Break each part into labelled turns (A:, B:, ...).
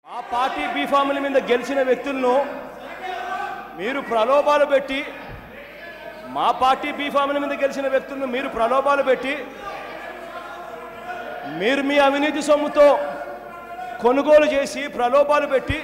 A: ఆ పార్టీ బీఫాముల మీద గెలిచిన వ్యక్తులను మీరు ప్రలోభాలు పెట్టి మా పార్టీ బీఫాముల మీద గెలిచిన వ్యక్తులను మీరు ప్రలోభాలు పెట్టి మీరు మీ అవినీతి సొమ్ముతో కొనుగోలు చేసి ప్రలోభాలు పెట్టి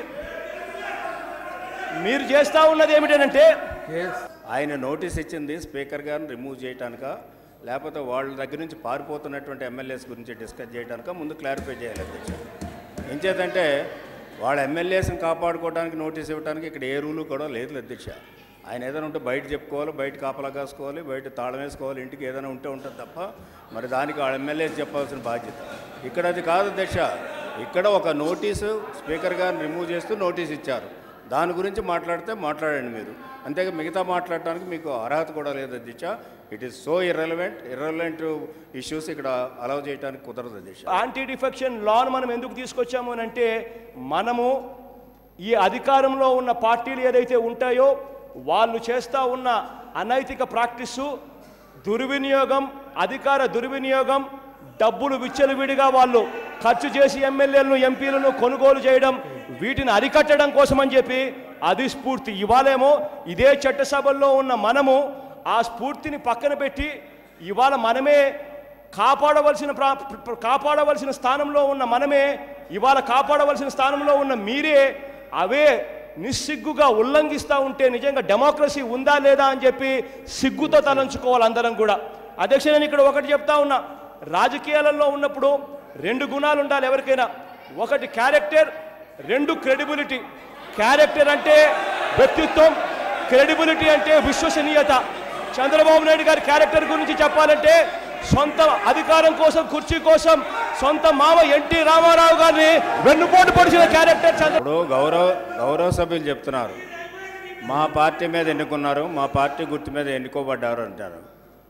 A: మీరు చేస్తా ఉన్నది ఏమిటంటే
B: ఆయన నోటీస్ ఇచ్చింది స్పీకర్ గారిని రిమూవ్ చేయడానిక లేకపోతే వాళ్ళ దగ్గర నుంచి పారిపోతున్నటువంటి ఎమ్మెల్యేస్ గురించి డిస్కస్ చేయడానిక ముందు క్లారిఫై చేయాలి అధ్యక్ష ఎంచేతంటే వాళ్ళ ఎమ్మెల్యేస్ని కాపాడుకోవడానికి నోటీస్ ఇవ్వడానికి ఇక్కడ ఏ రూలు కూడా లేదు అధ్యక్ష ఆయన ఏదైనా ఉంటే బయట చెప్పుకోవాలి బయట కాపలా కాసుకోవాలి బయట తాళం వేసుకోవాలి ఇంటికి ఏదైనా ఉంటే ఉంటుంది తప్ప మరి దానికి వాళ్ళ ఎమ్మెల్యేస్ చెప్పాల్సిన బాధ్యత ఇక్కడ అది కాదు అధ్యక్ష ఇక్కడ ఒక నోటీసు స్పీకర్ గారిని రిమూవ్ చేస్తూ నోటీస్ ఇచ్చారు దాని గురించి మాట్లాడితే మాట్లాడండి మీరు అంతేగా మిగతా మాట్లాడటానికి మీకు అర్హత కూడా లేదు అధ్యక్ష it is so irrelevant irrelevant issues ఇక్కడ అలౌ చేయడానికి కుదరదు అధ్యక్ష
A: యాంటీ డిఫెక్షన్ లాను మనం ఎందుకు తీసుకొచ్చాము అని అంటే మనము ఈ అధికారంలో ఉన్న పార్టీలు ఏదైతే ఉంటాయో వాళ్ళు చేస్తూ ఉన్న అనైతిక ప్రాక్టీసు దుర్వినియోగం అధికార దుర్వినియోగం డబ్బులు విచ్చలవిడిగా వాళ్ళు ఖర్చు చేసి ఎమ్మెల్యేలను ఎంపీలను కొనుగోలు చేయడం వీటిని అరికట్టడం కోసం అని చెప్పి అది స్ఫూర్తి ఇవాళేమో ఇదే చట్టసభల్లో ఉన్న మనము ఆ స్ఫూర్తిని పక్కన పెట్టి ఇవాళ మనమే కాపాడవలసిన ప్రా ప్ర- కాపాడవలసిన స్థానంలో ఉన్న మనమే ఇవాళ కాపాడవలసిన స్థానంలో ఉన్న మీరే అవే నిస్సిగ్గుగా ఉల్లంఘిస్తూ ఉంటే నిజంగా డెమోక్రసీ ఉందా లేదా అని చెప్పి సిగ్గుతో తలంచుకోవాలి అందరం కూడా అధ్యక్ష నేను ఇక్కడ ఒకటి చెప్తా ఉన్నా రాజకీయాలలో ఉన్నప్పుడు రెండు గుణాలు ఉండాలి ఎవరికైనా ఒకటి క్యారెక్టర్ రెండు క్రెడిబిలిటీ క్యారెక్టర్ అంటే వ్యక్తిత్వం క్రెడిబిలిటీ అంటే విశ్వసనీయత చంద్రబాబు నాయుడు గారి క్యారెక్టర్ గురించి చెప్పాలంటే సొంత అధికారం కోసం కుర్చీ కోసం సొంత మామ ఎన్టీ రామారావు గారిని వెన్నుపోటు పొడిచిన క్యారెక్టర్ చంద్ర
B: ఇప్పుడు గౌరవ గౌరవ సభ్యులు చెప్తున్నారు మా పార్టీ మీద ఎన్నుకున్నారు మా పార్టీ గుర్తు మీద ఎన్నుకోబడ్డారు అంటారు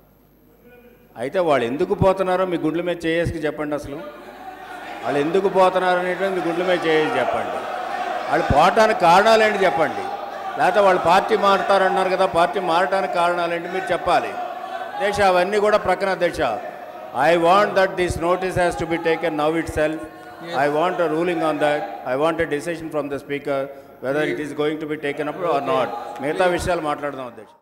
B: అయితే వాళ్ళు ఎందుకు పోతున్నారో మీ గుండెల మీద చేయేసి చెప్పండి అసలు వాళ్ళు ఎందుకు పోతున్నారు అనేటువంటి మీ గుండెల మీద చేసి చెప్పండి వాళ్ళు పోవటానికి కారణాలు ఏంటి చెప్పండి లేకపోతే వాళ్ళు పార్టీ మారుతారన్నారు కదా పార్టీ మారటానికి కారణాలు ఏంటి మీరు చెప్పాలి దేశ అవన్నీ కూడా ప్రక్కన దేశ I want that this notice has to be taken now itself I want a ruling on that I want a decision from the speaker whether it is going to be taken up or not మిగతా విషయాలు మాట్లాడదాం అధ్యక్ష